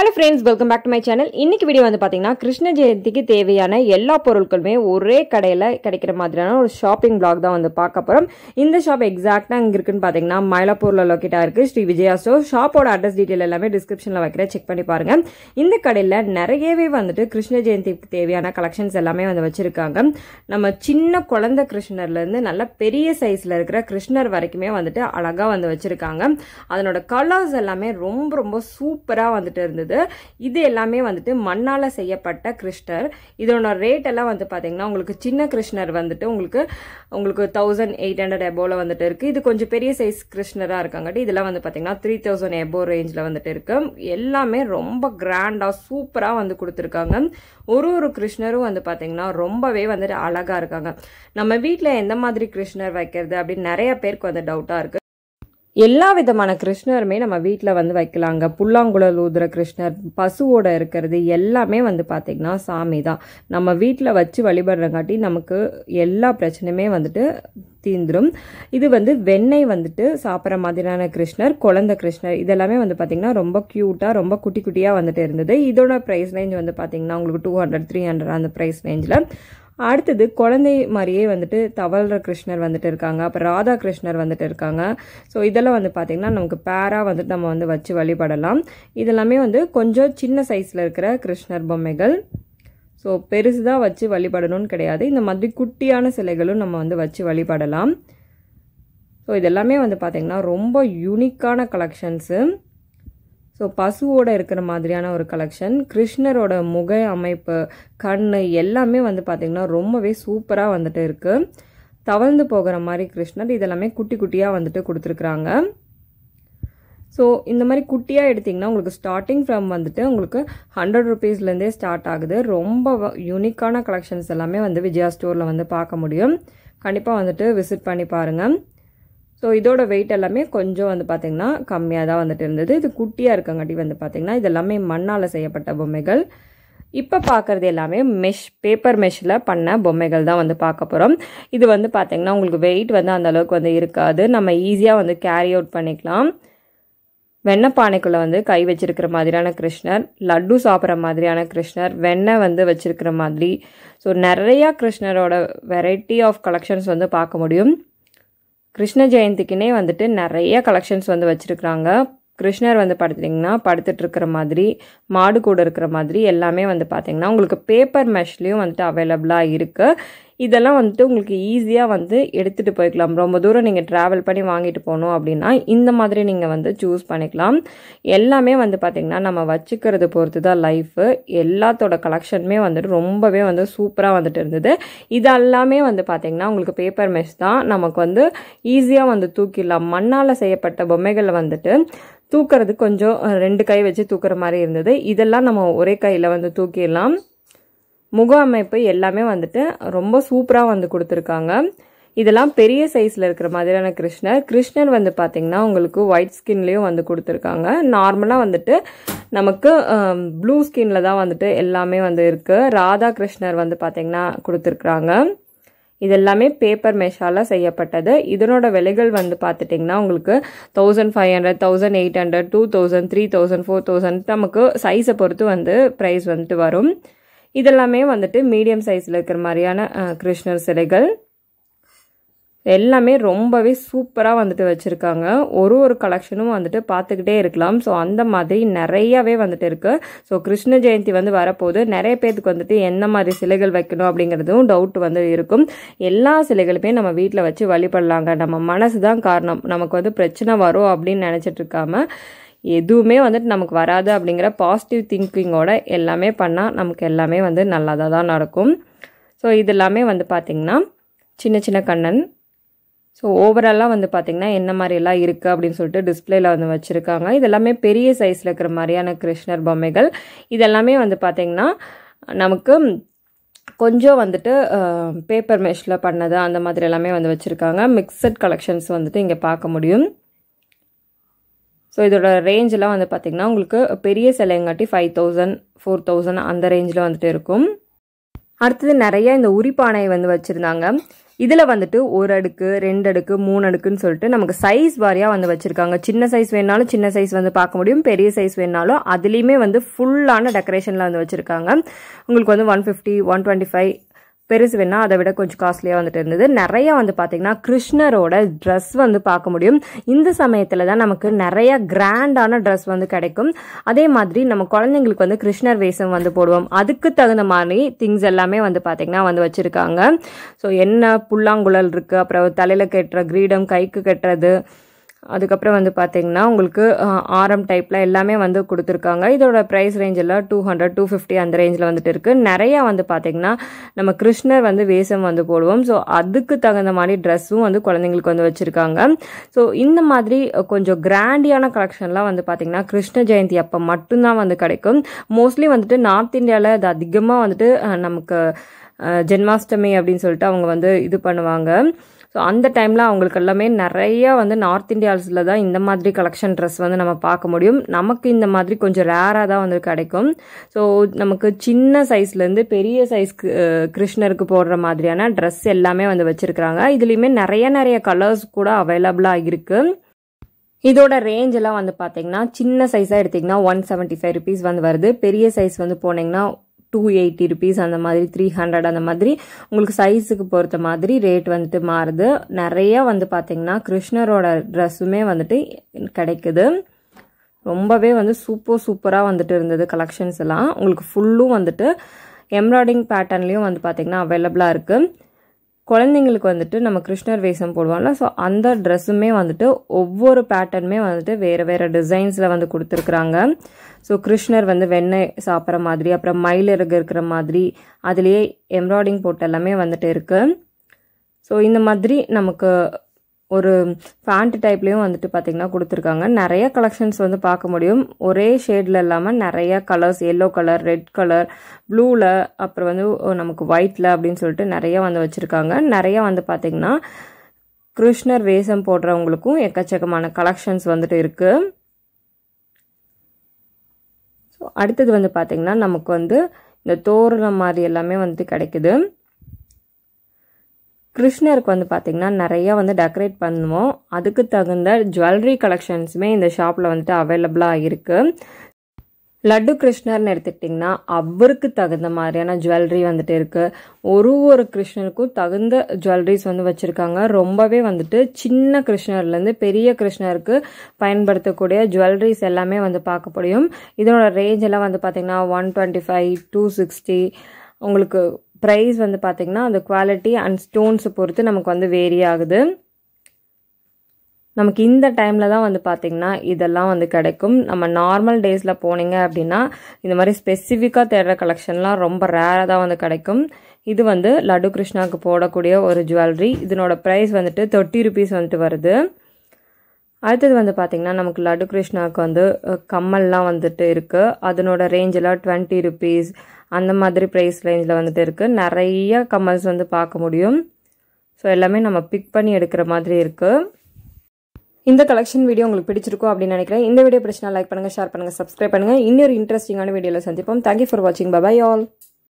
hello friends welcome back to my channel இன்னைக்கு video வந்து பார்த்தீங்கன்னா கிருஷ்ண ஜெயந்திக்கு தேவையான எல்லா பொருட்களுமே ஒரே கடையில் கிடைக்கிற மாதிரியான ஒரு ஷாப்பிங் பிளாக் தான் வந்து பார்க்க போகிறோம் இந்த ஷாப் எக்ஸாக்டாக இங்கே இருக்குன்னு பார்த்தீங்கன்னா மயிலாப்பூரில் லொக்கேட் ஆயிருக்கு ஸ்ரீ விஜயா ஸ்டோர் ஷாப்போட அட்ரஸ் டீட்டெயில் எல்லாமே டிஸ்கிரிப்ஷனில் வைக்கிறேன் செக் பண்ணி பாருங்க இந்த கடையில் நிறையவே வந்துட்டு கிருஷ்ண ஜெயந்திக்கு தேவையான கலெக்ஷன்ஸ் எல்லாமே வந்து வச்சிருக்காங்க நம்ம சின்ன குழந்தை கிருஷ்ணர்லேருந்து நல்ல பெரிய சைஸில் இருக்கிற கிருஷ்ணர் வரைக்குமே வந்துட்டு அழகாக வந்து வச்சிருக்காங்க அதனோட கலர்ஸ் எல்லாமே ரொம்ப ரொம்ப சூப்பராக வந்துட்டு இருந்தது இது எல்லாமே வந்துட்டு மண்ணால் செய்யப்பட்ட கிருஷ்ணர் இதோட ரேட் எல்லாம் வந்து பார்த்தீங்கன்னா உங்களுக்கு சின்ன கிருஷ்ணர் வந்துட்டு உங்களுக்கு உங்களுக்கு தௌசண்ட் எயிட் ஹண்ட்ரட் எபோவில் வந்துட்டு இருக்குது இது கொஞ்சம் பெரிய சைஸ் கிருஷ்ணராக இருக்காங்கட்டி இதெல்லாம் வந்து பார்த்தீங்கன்னா த்ரீ தௌசண்ட் எபோ ரேஞ்சில் வந்துட்டு இருக்கு எல்லாமே ரொம்ப கிராண்டாக சூப்பராக வந்து கொடுத்துருக்காங்க ஒரு ஒரு கிருஷ்ணரும் வந்து பார்த்தீங்கன்னா ரொம்பவே வந்துட்டு அழகாக இருக்காங்க நம்ம வீட்டில் எந்த மாதிரி கிருஷ்ணர் வைக்கிறது அப்படின்னு நிறைய பேருக்கு வந்து டவுட்டாக இருக்குது எல்லா விதமான கிருஷ்ணருமே நம்ம வீட்டில் வந்து வைக்கலாங்க புல்லாங்குழல் ஊதுற கிருஷ்ணர் பசுவோட இருக்கிறது எல்லாமே வந்து பார்த்திங்கன்னா சாமி தான் நம்ம வீட்டில் வச்சு வழிபடுறங்காட்டி நமக்கு எல்லா பிரச்சனையுமே வந்துட்டு தீந்துரும் இது வந்து வெண்ணெய் வந்துட்டு சாப்பிட்ற மாதிரியான கிருஷ்ணர் குழந்தை கிருஷ்ணர் இதெல்லாமே வந்து பார்த்திங்கன்னா ரொம்ப க்யூட்டாக ரொம்ப குட்டி குட்டியாக வந்துட்டு இருந்தது இதோட ப்ரைஸ் ரேஞ்ச் வந்து பார்த்திங்கன்னா உங்களுக்கு டூ ஹண்ட்ரட் த்ரீ ஹண்ட்ரட் அந்த ப்ரைஸ் ரேஞ்சில் அடுத்தது குழந்தை மாதிரியே வந்துட்டு தவழ்ற கிருஷ்ணர் வந்துட்டு இருக்காங்க அப்புறம் ராதா கிருஷ்ணர் வந்துட்டு இருக்காங்க ஸோ இதெல்லாம் வந்து பார்த்திங்கன்னா நமக்கு பேராக வந்துட்டு நம்ம வந்து வச்சு வழிபடலாம் இதெல்லாமே வந்து கொஞ்சம் சின்ன சைஸில் இருக்கிற கிருஷ்ணர் பொம்மைகள் ஸோ பெருசு தான் வச்சு வழிபடணும்னு கிடையாது இந்த மாதிரி குட்டியான சிலைகளும் நம்ம வந்து வச்சு வழிபடலாம் ஸோ இதெல்லாமே வந்து பார்த்திங்கன்னா ரொம்ப யூனிக்கான கலெக்ஷன்ஸு ஸோ பசுவோட இருக்கிற மாதிரியான ஒரு கலெக்ஷன் கிருஷ்ணரோட முக அமைப்பு கண் எல்லாமே வந்து பார்த்திங்கன்னா ரொம்பவே சூப்பராக வந்துட்டு இருக்குது தவழ்ந்து போகிற மாதிரி கிருஷ்ணர் இதெல்லாமே குட்டி குட்டியாக வந்துட்டு கொடுத்துருக்குறாங்க ஸோ இந்த மாதிரி குட்டியாக எடுத்திங்கன்னா உங்களுக்கு ஸ்டார்டிங் ஃப்ரம் வந்துட்டு உங்களுக்கு ஹண்ட்ரட் ருபீஸ்லேருந்தே ஸ்டார்ட் ஆகுது ரொம்ப யூனிக்கான கலெக்ஷன்ஸ் எல்லாமே வந்து விஜயா ஸ்டோரில் வந்து பார்க்க முடியும் கண்டிப்பாக வந்துட்டு விசிட் பண்ணி பாருங்கள் ஸோ இதோட வெயிட் எல்லாமே கொஞ்சம் வந்து பார்த்திங்கன்னா கம்மியாக தான் வந்துட்டு இருந்தது இது குட்டியாக இருக்கங்காட்டி வந்து பார்த்திங்கன்னா இது எல்லாமே மண்ணால் செய்யப்பட்ட பொம்மைகள் இப்போ பார்க்குறது எல்லாமே மெஷ் பேப்பர் மெஷ்ஷில் பண்ண பொம்மைகள் தான் வந்து பார்க்க போகிறோம் இது வந்து பார்த்திங்கன்னா உங்களுக்கு வெயிட் வந்து அந்த அளவுக்கு வந்து இருக்காது நம்ம ஈஸியாக வந்து கேரி அவுட் பண்ணிக்கலாம் வெண்ணெய் பானைக்குள்ளே வந்து கை வச்சிருக்கிற மாதிரியான கிருஷ்ணர் லட்டு சாப்பிட்ற மாதிரியான கிருஷ்ணர் வெண்ணெய் வந்து வச்சிருக்கிற மாதிரி ஸோ நிறையா கிருஷ்ணரோட வெரைட்டி ஆஃப் கலெக்ஷன்ஸ் வந்து பார்க்க முடியும் கிருஷ்ண ஜெயந்திக்குனே வந்துட்டு நிறைய கலெக்ஷன்ஸ் வந்து வச்சுருக்குறாங்க கிருஷ்ணர் வந்து படுத்துட்டிங்கன்னா படுத்துட்டு இருக்கிற மாதிரி மாடு கூட இருக்கிற மாதிரி எல்லாமே வந்து பார்த்திங்கன்னா உங்களுக்கு பேப்பர் மெஷ்லேயும் வந்துட்டு அவைலபிளாக இருக்குது இதெல்லாம் வந்துட்டு உங்களுக்கு ஈஸியாக வந்து எடுத்துகிட்டு போய்க்கலாம் ரொம்ப தூரம் நீங்கள் ட்ராவல் பண்ணி வாங்கிட்டு போகணும் அப்படின்னா இந்த மாதிரி நீங்கள் வந்து சூஸ் பண்ணிக்கலாம் எல்லாமே வந்து பார்த்திங்கன்னா நம்ம வச்சுக்கிறது பொறுத்து தான் லைஃபு எல்லாத்தோட கலெக்ஷனுமே வந்துட்டு ரொம்பவே வந்து சூப்பராக வந்துட்டு இருந்தது இது எல்லாமே வந்து பார்த்திங்கன்னா உங்களுக்கு பேப்பர் மெஷ் தான் நமக்கு வந்து ஈஸியாக வந்து தூக்கிடலாம் மண்ணால் செய்யப்பட்ட பொம்மைகளை வந்துட்டு தூக்கிறது கொஞ்சம் ரெண்டு கை வச்சு தூக்குற மாதிரி இருந்தது இதெல்லாம் நம்ம ஒரே கையில் வந்து தூக்கிடலாம் முக அமைப்பு எல்லாமே வந்துட்டு ரொம்ப சூப்பராக வந்து கொடுத்துருக்காங்க இதெல்லாம் பெரிய சைஸில் இருக்கிற மாதிரியான கிருஷ்ணர் கிருஷ்ணர் வந்து பார்த்திங்கன்னா உங்களுக்கு ஒயிட் ஸ்கின்லேயும் வந்து கொடுத்துருக்காங்க நார்மலாக வந்துட்டு நமக்கு ப்ளூ ஸ்கின்ல தான் வந்துட்டு எல்லாமே வந்து இருக்குது ராதா கிருஷ்ணர் வந்து பார்த்திங்கன்னா கொடுத்துருக்குறாங்க இதெல்லாமே பேப்பர் மெஷால் செய்யப்பட்டது இதனோட விலைகள் வந்து பார்த்துட்டிங்கன்னா உங்களுக்கு thousand five hundred thousand eight hundred two thousand three thousand four thousand நமக்கு சைஸை பொறுத்து வந்து ப்ரைஸ் வந்துட்டு வரும் இதெல்லாமே வந்துட்டு மீடியம் சைஸில் இருக்கிற மாதிரியான கிருஷ்ணர் சிலைகள் எல்லாமே ரொம்பவே சூப்பராக வந்துட்டு வச்சுருக்காங்க ஒரு ஒரு கலெக்ஷனும் வந்துட்டு பார்த்துக்கிட்டே இருக்கலாம் ஸோ அந்த மாதிரி நிறையாவே வந்துட்டு இருக்குது ஸோ கிருஷ்ண ஜெயந்தி வந்து வரப்போது நிறைய பேருக்கு வந்துட்டு எந்த மாதிரி சிலைகள் வைக்கணும் அப்படிங்கிறதும் டவுட் வந்து இருக்கும் எல்லா சிலைகளுமே நம்ம வீட்டில் வச்சு வழிபடலாங்க நம்ம மனசு தான் காரணம் நமக்கு வந்து பிரச்சனை வரும் அப்படின்னு நினச்சிட்டு இருக்காம எதுவுமே வந்துட்டு நமக்கு வராது அப்படிங்கிற பாசிட்டிவ் திங்கிங்கோட எல்லாமே பண்ணால் நமக்கு எல்லாமே வந்து நல்லதாக தான் நடக்கும் ஸோ இது எல்லாமே வந்து பார்த்திங்கன்னா சின்ன சின்ன கண்ணன் ஸோ ஓவராலாக வந்து பார்த்திங்கன்னா என்ன மாதிரியெல்லாம் இருக்குது அப்படின்னு சொல்லிட்டு டிஸ்பிளேல வந்து வச்சுருக்காங்க இதெல்லாமே பெரிய சைஸில் இருக்கிற மாதிரியான கிருஷ்ணர் பொம்மைகள் இதெல்லாமே வந்து பார்த்திங்கன்னா நமக்கு கொஞ்சம் வந்துட்டு பேப்பர் மெஷில் பண்ணது அந்த மாதிரி எல்லாமே வந்து வச்சுருக்காங்க மிக்சட் கலெக்ஷன்ஸ் வந்துட்டு இங்கே பார்க்க முடியும் ஸோ இதோட ரேஞ்செலாம் வந்து பார்த்திங்கன்னா உங்களுக்கு பெரிய சிலைங்காட்டி ஃபைவ் தௌசண்ட் ஃபோர் தௌசண்ட் அந்த ரேஞ்சில் வந்துட்டு இருக்கும் அடுத்தது நிறைய இந்த உரிப்பானை வந்து வச்சுருந்தாங்க இதில் வந்துட்டு ஒரு அடுக்கு ரெண்டு அடுக்கு மூணு அடுக்குன்னு சொல்லிட்டு நமக்கு சைஸ் வாரியாக வந்து வச்சுருக்காங்க சின்ன சைஸ் வேணாலும் சின்ன சைஸ் வந்து பார்க்க முடியும் பெரிய சைஸ் வேணாலும் அதுலேயுமே வந்து ஃபுல்லான டெக்கரேஷனில் வந்து வச்சுருக்காங்க உங்களுக்கு வந்து one fifty one twenty five பெருசு வேணா அதை விட கொஞ்சம் காஸ்ட்லியாக வந்துட்டு இருந்தது நிறைய வந்து பார்த்தீங்கன்னா கிருஷ்ணரோட ட்ரெஸ் வந்து பார்க்க முடியும் இந்த சமயத்தில் தான் நமக்கு நிறைய கிராண்டான ட்ரெஸ் வந்து கிடைக்கும் அதே மாதிரி நம்ம குழந்தைங்களுக்கு வந்து கிருஷ்ணர் வேஷம் வந்து போடுவோம் அதுக்கு தகுந்த மாதிரி திங்ஸ் எல்லாமே வந்து பார்த்தீங்கன்னா வந்து வச்சுருக்காங்க ஸோ என்ன புல்லாங்குழல் இருக்குது அப்புறம் தலையில் கட்டுற கிரீடம் கைக்கு கட்டுறது அதுக்கப்புறம் வந்து பார்த்தீங்கன்னா உங்களுக்கு ஆரம் டைப்பில் எல்லாமே வந்து கொடுத்துருக்காங்க இதோட ப்ரைஸ் ரேஞ்ச் எல்லாம் டூ ஹண்ட்ரட் டூ ஃபிஃப்டி அந்த ரேஞ்சில் வந்துட்டு இருக்குது நிறையா வந்து பார்த்தீங்கன்னா நம்ம கிருஷ்ணர் வந்து வேஷம் வந்து போடுவோம் ஸோ அதுக்கு தகுந்த மாதிரி ட்ரெஸ்ஸும் வந்து குழந்தைங்களுக்கு வந்து வச்சுருக்காங்க ஸோ இந்த மாதிரி கொஞ்சம் கிராண்டியான கலெக்ஷன்லாம் வந்து பார்த்தீங்கன்னா கிருஷ்ண ஜெயந்தி அப்போ மட்டும்தான் வந்து கிடைக்கும் மோஸ்ட்லி வந்துட்டு நார்த் இந்தியாவில் அது அதிகமாக வந்துட்டு நமக்கு ஜென்மாஷ்டமி அப்படின்னு சொல்லிட்டு அவங்க வந்து இது பண்ணுவாங்க ஸோ அந்த டைமில் அவங்களுக்கு எல்லாமே நிறைய வந்து நார்த் இந்தியாஸில் தான் இந்த மாதிரி கலெக்ஷன் ட்ரெஸ் வந்து நம்ம பார்க்க முடியும் நமக்கு இந்த மாதிரி கொஞ்சம் ரேராக தான் வந்து கிடைக்கும் ஸோ நமக்கு சின்ன சைஸ்லேருந்து பெரிய சைஸ் கிருஷ்ணருக்கு போடுற மாதிரியான ட்ரெஸ் எல்லாமே வந்து வச்சுருக்குறாங்க இதுலேயுமே நிறைய நிறைய கலர்ஸ் கூட அவைலபிளாக இருக்குது இதோட ரேஞ்ச் எல்லாம் வந்து பார்த்தீங்கன்னா சின்ன சைஸாக எடுத்திங்கன்னா ஒன் செவன்ட்டி ஃபைவ் ருபீஸ் வந்து வருது பெரிய சைஸ் வந்து போனீங்கன்னா டூ எயிட்டி ருபீஸ் அந்த மாதிரி த்ரீ ஹண்ட்ரட் அந்த மாதிரி உங்களுக்கு சைஸுக்கு பொறுத்த மாதிரி ரேட் வந்துட்டு மாறுது நிறைய வந்து பார்த்தீங்கன்னா கிருஷ்ணரோட ட்ரெஸ்ஸுமே வந்துட்டு கிடைக்குது ரொம்பவே வந்து சூப்பர் சூப்பராக வந்துட்டு இருந்தது கலெக்ஷன்ஸ் எல்லாம் உங்களுக்கு ஃபுல்லும் வந்துட்டு எம்ப்ராய்டிங் பேட்டர்ன்லேயும் வந்து பார்த்தீங்கன்னா அவைலபிளாக இருக்குது குழந்தைங்களுக்கு வந்துட்டு நம்ம கிருஷ்ணர் வேஷம் போடுவோம்ல ஸோ அந்த ட்ரெஸ்ஸுமே வந்துட்டு ஒவ்வொரு பேட்டர்னுமே வந்துட்டு வேறு வேறு டிசைன்ஸில் வந்து கொடுத்துருக்குறாங்க ஸோ கிருஷ்ணர் வந்து வெண்ணெய் சாப்பிட்ற மாதிரி அப்புறம் மயிலிறகு இருக்கிற மாதிரி அதுலேயே எம்ப்ராய்டிங் போட்டு எல்லாமே வந்துட்டு இருக்குது ஸோ இந்த மாதிரி நமக்கு ஒரு ஃபேண்ட் டைப்லேயும் வந்துட்டு பார்த்திங்கன்னா கொடுத்துருக்காங்க நிறைய கலெக்ஷன்ஸ் வந்து பார்க்க முடியும் ஒரே ஷேடில் இல்லாமல் நிறைய colours yellow colour red colour ப்ளூவில் அப்புறம் வந்து நமக்கு ஒயிட்டில் அப்படின்னு சொல்லிட்டு நிறைய வந்து வச்சுருக்காங்க நிறைய வந்து பார்த்திங்கன்னா கிருஷ்ணர் வேஷம் போடுறவங்களுக்கும் எக்கச்சக்கமான கலெக்ஷன்ஸ் வந்துட்டு இருக்குது ஸோ அடுத்தது வந்து பார்த்திங்கன்னா நமக்கு வந்து இந்த தோரணம் மாதிரி எல்லாமே வந்துட்டு கிடைக்குது கிருஷ்ணருக்கு வந்து பார்த்திங்கன்னா நிறையா வந்து டெக்கரேட் பண்ணுவோம் அதுக்கு தகுந்த ஜுவல்லரி கலெக்ஷன்ஸுமே இந்த ஷாப்பில் வந்துட்டு அவைலபிளாக இருக்குது லட்டு கிருஷ்ணர்னு எடுத்துக்கிட்டிங்கன்னா அவருக்கு தகுந்த மாதிரியான ஜுவல்லரி வந்துட்டு இருக்குது ஒரு ஒரு கிருஷ்ணருக்கும் தகுந்த ஜுவல்லரிஸ் வந்து வச்சுருக்காங்க ரொம்பவே வந்துட்டு சின்ன கிருஷ்ணர்லேருந்து பெரிய கிருஷ்ணருக்கு பயன்படுத்தக்கூடிய ஜுவல்லரிஸ் எல்லாமே வந்து பார்க்க முடியும் இதனோட ரேஞ்ச் எல்லாம் வந்து பார்த்திங்கன்னா one twenty five to sixty உங்களுக்கு ப்ரைஸ் வந்து பார்த்திங்கன்னா அந்த குவாலிட்டி அண்ட் ஸ்டோன்ஸை பொறுத்து நமக்கு வந்து வேரி ஆகுது நமக்கு இந்த டைமில் தான் வந்து பார்த்திங்கன்னா இதெல்லாம் வந்து கிடைக்கும் நம்ம நார்மல் டேஸில் போனீங்க அப்படின்னா இந்த மாதிரி ஸ்பெசிஃபிக்காக தேடுற கலெக்ஷன்லாம் ரொம்ப ரேராக தான் வந்து கிடைக்கும் இது வந்து லட்டு கிருஷ்ணாவுக்கு போடக்கூடிய ஒரு ஜுவல்லரி இதனோட ப்ரைஸ் வந்துட்டு தேர்ட்டி ருபீஸ் வந்துட்டு வருது அடுத்தது வந்து பார்த்திங்கன்னா நமக்கு லட்டு கிருஷ்ணாவுக்கு வந்து கம்மல்லாம் வந்துட்டு இருக்குது அதனோட ரேஞ்செல்லாம் டுவெண்ட்டி ருபீஸ் அந்த மாதிரி ப்ரைஸ் ரேஞ்சில் வந்துட்டு இருக்குது நிறைய கம்மல்ஸ் வந்து பார்க்க முடியும் ஸோ எல்லாமே நம்ம பிக் பண்ணி எடுக்கிற மாதிரி இருக்குது இந்த கலெக்ஷன் வீடியோ உங்களுக்கு பிடிச்சிருக்கும் அப்படின்னு நினைக்கிறேன் இந்த வீடியோ பிடிச்சினா லைக் பண்ணுங்கள் ஷேர் பண்ணுங்கள் சப்ஸ்கிரைப் பண்ணுங்கள் இன்னொரு இன்ட்ரெஸ்டிங்கான வீடியோவில் சந்திப்போம் தேங்க்யூ ஃபார் வாட்சிங் பபாய் ஆல்